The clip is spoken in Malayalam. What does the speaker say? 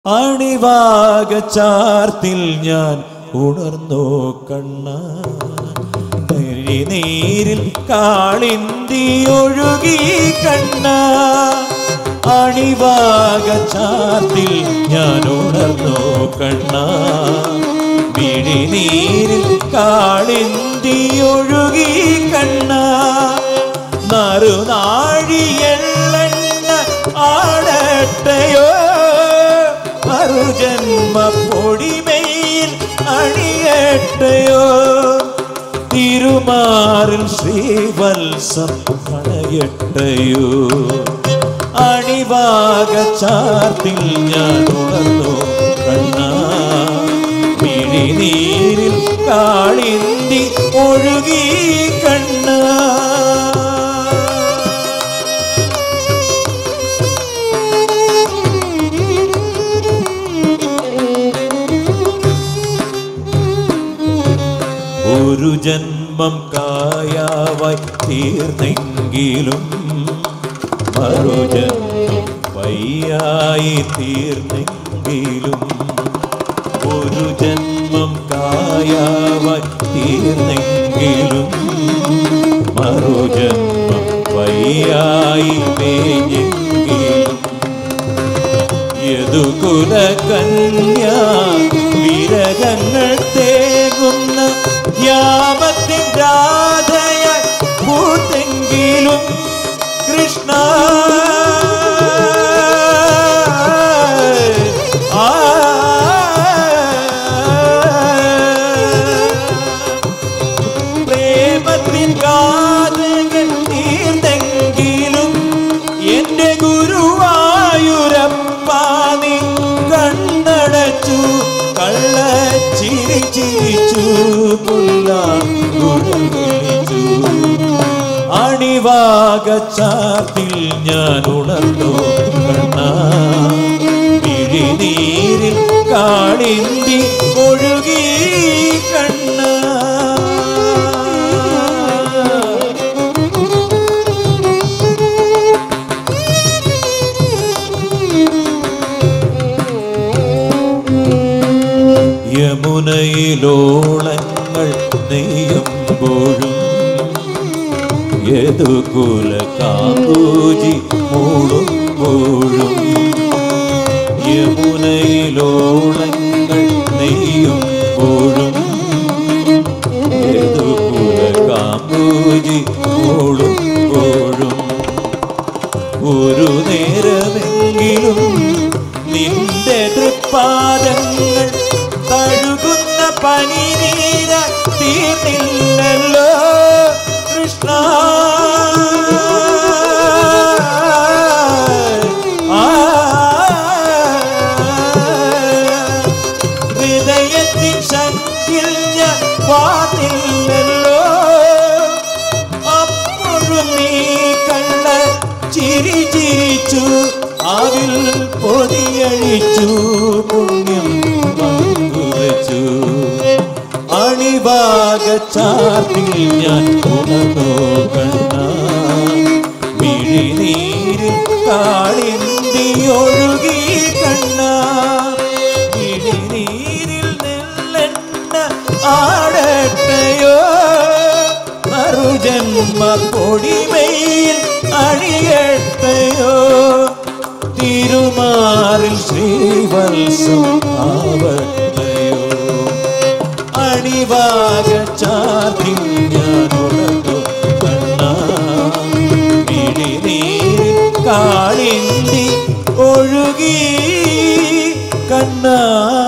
അണിവാക ചാർത്തിൽ ഞാൻ ഉണർന്നോ കണ്ണ നീരിൽ കാളിന്തി ഒഴുകി കണ്ണ അണിവാക ചാർത്തിൽ ഞാൻ ഉണർന്നോ കണ്ണ മിഴിനീരിൽ കാളിന്തി ഒഴുകി കണ്ണ നറുനാഴിയെള്ളെണ്ണ ആടട്ടയോ മറുജന്മ പൊടിമയിൽ അണിയട്ടയോ തിരുമാറിൽ ശ്രീവത്സം അണയട്ടയോ അണിവാക ചാർത്തിൽ ഞാൻ ഉണർന്നു കണ്ണ മിഴിനീരിൽ കാളിന്തി ഒഴുകി കണ്ണ ഒരു ജന്മം കായാവായി തീർന്നെങ്കിലും മറുജന്മം വയ്യായി തീർന്നെങ്കിലും ഒരു ജന്മം കായാവായി തീർന്നെങ്കിലും മറുജന്മം വയ്യായി മേഞ്ഞെങ്കിലും യദുകുല കന്യ വിരകങ്ങൾ തേകുന്ന യാമത്തിൻ രാധയായി പൂത്തെങ്കിലും കൃഷ്ണ ആ പ്രേമത്തിൻ കാതകൾ തീർന്നെങ്കിലും എന്റെ ഗുരുവായൂരപ്പാനി കണ്ണടച്ചു കള്ള ചിരി ചിരിച്ചു പുല്ലാൻ ഗുണം വിളിച്ചു അണിവാക ചാർത്തിൽ ഞാൻ ഉണർന്നു കണ്ണ പിഴിനീരിൽ കാളിന്തി ഒഴുകി കണ്ണ യമുനയിലോളങ്ങൾ നെയ്യുമ്പോഴും യദുകുല കാമ്പൂജി മൂടുമ്പോഴും യമുനയിലോളങ്ങൾ നെയ്യുമ്പോഴും യദുകുല കാമ്പൂജി മൂടുമ്പോഴും ഒരു നേരമെങ്കിലും നിന്റെ തൃപ്പാദങ്ങൾ തഴുകുന്ന പനിനീര തീർന്നില്ലല്ലോ കൃഷ്ണ ആ ഹൃദയത്തിൻ ശക്തിയിൽ ഞാൻ വാതില്ലല്ലോ അപ്പോഴും നീ കണ്ട ചിരി ചിരിച്ചു അവിൽ പൊതിയഴിച്ചു പുണ്യം പങ്കുവച്ചു അണിവാക ചാർത്തിൽ ഞാൻ ഉണർന്നോ കണ്ണ മിഴിനീരിൽ കാളിന്തി ഒഴുകി കണ്ണ മിഴിനീരിൽ നെല്ലെണ്ണ ആടട്ടയോ മറുജന്മ പൊടിമയിൽ അണിയട്ടയോ തിരുമാറിൽ ശ്രീവത്സം ആവട്ടയോ അണിവാക ചാർത്തി ഞാൻ ഉണർന്നു കണ്ണ മിഴിനീരിൽ കാളിന്തി ഒഴുകി കണ്ണ